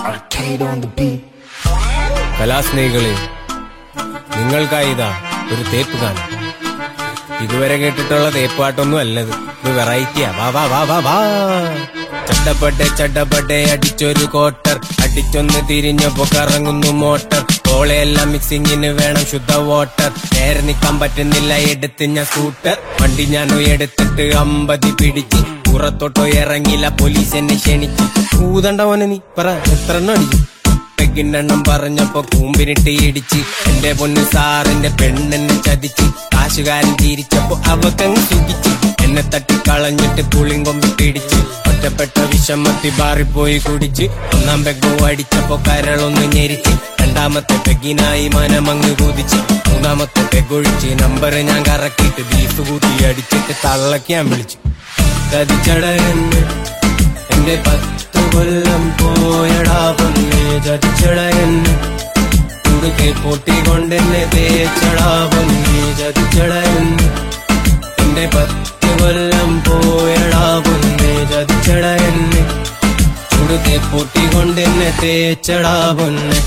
Arcade on the beat. കലാസ്നേഹികളെ നിങ്ങൾക്കായി ഇതാ ഒരു തേപ്പ് കാണും ഇതുവരെ കേട്ടിട്ടുള്ള തേപ്പാട്ടൊന്നും അല്ലത് ഇത് വെറൈറ്റിയാ വാ വാ വാ വാ വാ ചട്ടപ്പട്ടെ ചട്ടപ്പട്ടെ അടിച്ചൊരു കോട്ടർ അടിച്ചൊന്ന് തിരിഞ്ഞപ്പോ കറങ്ങുന്നു മോട്ടർ കോളയെല്ലാം മിക്സിങ്ങിന് വേണം ശുദ്ധ വാട്ടർ നേരെ നിക്കാൻ പറ്റുന്നില്ല എടുത്ത് ഞാൻ സ്കൂട്ടർ വണ്ടി ഞാൻ എടുത്തിട്ട് അമ്പതി പിടിച്ച് പുറത്തോട്ടോ ഇറങ്ങില്ല പോലീസ് എന്നെ ക്ഷണിച്ച് ഊതണ്ടവനെ നീ പറ എത്ര എണ്ണം അടിച്ചു പെഗിനെണ്ണം പറഞ്ഞപ്പോ കൂമ്പിനിട്ട് ഇടിച്ച് എന്റെ പൊന്ന് സാറിന്റെ പെണ്ണെന്നെ ചതിച്ച് കാശുകാരൻ ചിരിച്ചപ്പോ അവക്കങ്ങ് സുഖിച്ച് എന്നെ തട്ടിക്കളഞ്ഞിട്ട് പുളിങ്കൊമ്പിട്ട് ഇടിച്ച് ഒറ്റപ്പെട്ട വിഷമത്തി ബാറിപ്പോയി കുടിച്ച് ഒന്നാം പെഗോ അടിച്ചപ്പോ കരളൊന്ന് ഞെരിച്ച് രണ്ടാമത്തെ പെഗിനായി മനമങ്ങ് കുതിച്ച് മൂന്നാമത്തെ പെഗൊഴിച്ച് നമ്പർ ഞാൻ കറക്കിയിട്ട് ബീഫ് കൂട്ടി അടിച്ചിട്ട് തള്ളക്ക് ഞാൻ വിളിച്ചു ചതിച്ചടയെന്ന് എന്റെ പത്ത് കൊല്ലം പോയടാ പൊന്നെ ചതിച്ചടയെന്ന് കുടുക്കെ പൊട്ടിക്കൊണ്ടെന്നെ തേച്ചടാ പൊന്നെ ചതിച്ചടയെന്ന് എന്റെ പത്ത് കൊല്ലം പോയടാ പൊന്നെ ചതിച്ചടയെന്ന് ചുടുക്കെ പൊട്ടിക്കൊണ്ടെന്നെ തേച്ചടാ പൊന്നെ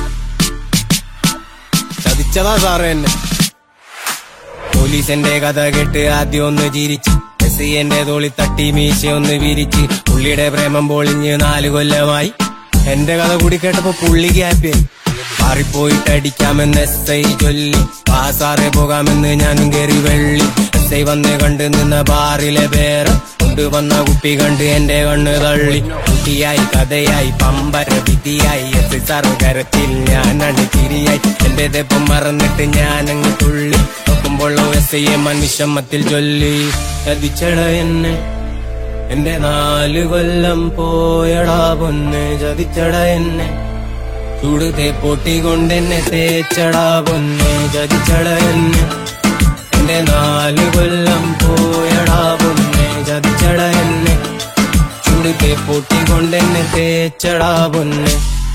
ചതിച്ചതാ സാറേ എന്നെ പോലീസ് എന്റെ കഥ കേട്ട് ആദ്യം ഒന്ന് ചിരിച്ച് എസ് എന്റെ തോളി തട്ടി മീശ ഒന്ന് വിരിച്ച് പുള്ളിയുടെ പ്രേമം പൊളിഞ്ഞ് നാല് കൊല്ലമായി എന്റെ കഥ കൂടി കേട്ടപ്പോ പുള്ളിക്ക് ഹാപ്പിയായി മാറിപ്പോയിട്ട് അടിക്കാമെന്ന് എസ് ഐ ചൊല്ലി പാസാറെ പോകാമെന്ന് ഞാനും കയറി വെള്ളി എസ് ഐ വന്ന് കണ്ട് നിന്ന ബാറിലെ പേര് കൊണ്ടുവന്ന കുപ്പി കണ്ട് എന്റെ കണ്ണ് തള്ളി കുട്ടിയായി കഥയായി പമ്പര വിധിയായി എസ് ഐ സാറ് കരത്തിൽ ഞാനാണ് ചിരിയായി എന്റെ തെപ്പം മറന്നിട്ട് ഞാനങ്ങ് തുള്ളി നോക്കുമ്പോൾ എസ് ഐ എം വിഷമത്തിൽ ചൊല്ലി ചതിച്ചട എന്നെ എന്റെ നാല് കൊല്ലം പോയടാ പൊന്ന് ചതിച്ചട എന്നെ ചൂടുതെ പൊട്ടിക്കൊണ്ടെന്നെ തേച്ചടാ പൊന്ന് ചതിച്ചട എന്നെ എന്റെ നാല് കൊല്ലം പോയടാ പൊന്ന് ചതിച്ചട എന്നെ ചൂടുതെ പൊട്ടിക്കൊണ്ടെന്നെ തേച്ചടാ പൊന്ന്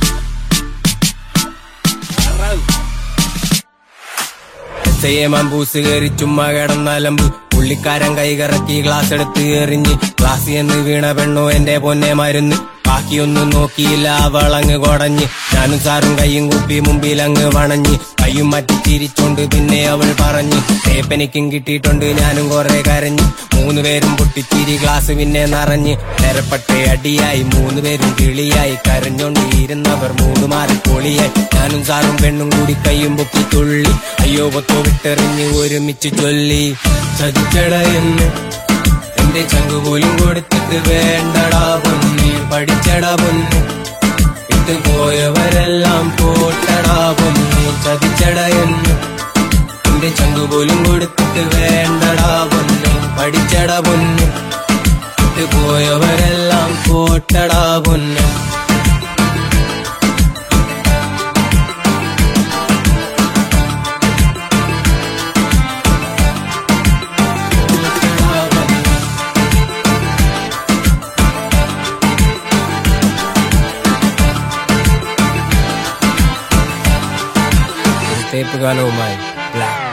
മമ്പൂസ് കയറി ചുമ്മാ കിടന്നാലമ്പ് പുള്ളിക്കാരൻ കൈകറക്കി ഗ്ലാസ് എടുത്ത് എറിഞ്ഞ് ഗ്ലാസ് എന്ന് വീണ പെണ്ണോ എന്റെ പൊന്നെ മരുന്ന് ബാക്കിയൊന്നും നോക്കിയില്ല അവളങ്ങ് കൊടഞ്ഞ് ഞാനും സാറും കൈയും കുപ്പി മുമ്പിൽ അങ്ങ് വണഞ്ഞ് കൈയും മറ്റി ചിരിച്ചോണ്ട് പിന്നെ അവൾ പറഞ്ഞ് തേപ്പനിക്കും കിട്ടിയിട്ടുണ്ട് ഞാനും കുറെ കരഞ്ഞ് മൂന്ന് പേരും പൊട്ടിച്ചിരി ഗ്ലാസ് പിന്നെ നിറഞ്ഞ് നിരപ്പട്ടെ അടിയായി മൂന്ന് പേരും കിളിയായി കരഞ്ഞോണ്ട് ഇരുന്നവർ മൂന്ന് മാറി പൊളിയായി ഞാനും സാറും പെണ്ണും കൂടി കൈയും പൊക്കി തുള്ളി അയ്യോ പൊത്തോ വിട്ടെറിഞ്ഞ് ഒരുമിച്ച് ചൊല്ലി ചതിച്ചട എന്ന് എന്റെ ചങ്ക് പോലും കൊടുത്തിട്ട് വേണ്ടടാ പൊന്നി പഠിച്ചടാ പൊന്നി ഇട്ട് പോയവരെല്ലാം പോട്ടടാ പൊന്നി ചതിച്ചട എന്ന് എന്റെ ചങ്ക് പോലും കൊടുത്തിട്ട് വേണ്ടടാ പൊന്നി പഠിച്ചടാ പൊന്നി ഇട്ട് പോയവരെല്ലാം പോട്ടടാ പൊന്നി തേപ്പ് ഗാനവുമായി ബ്ലാക്ക്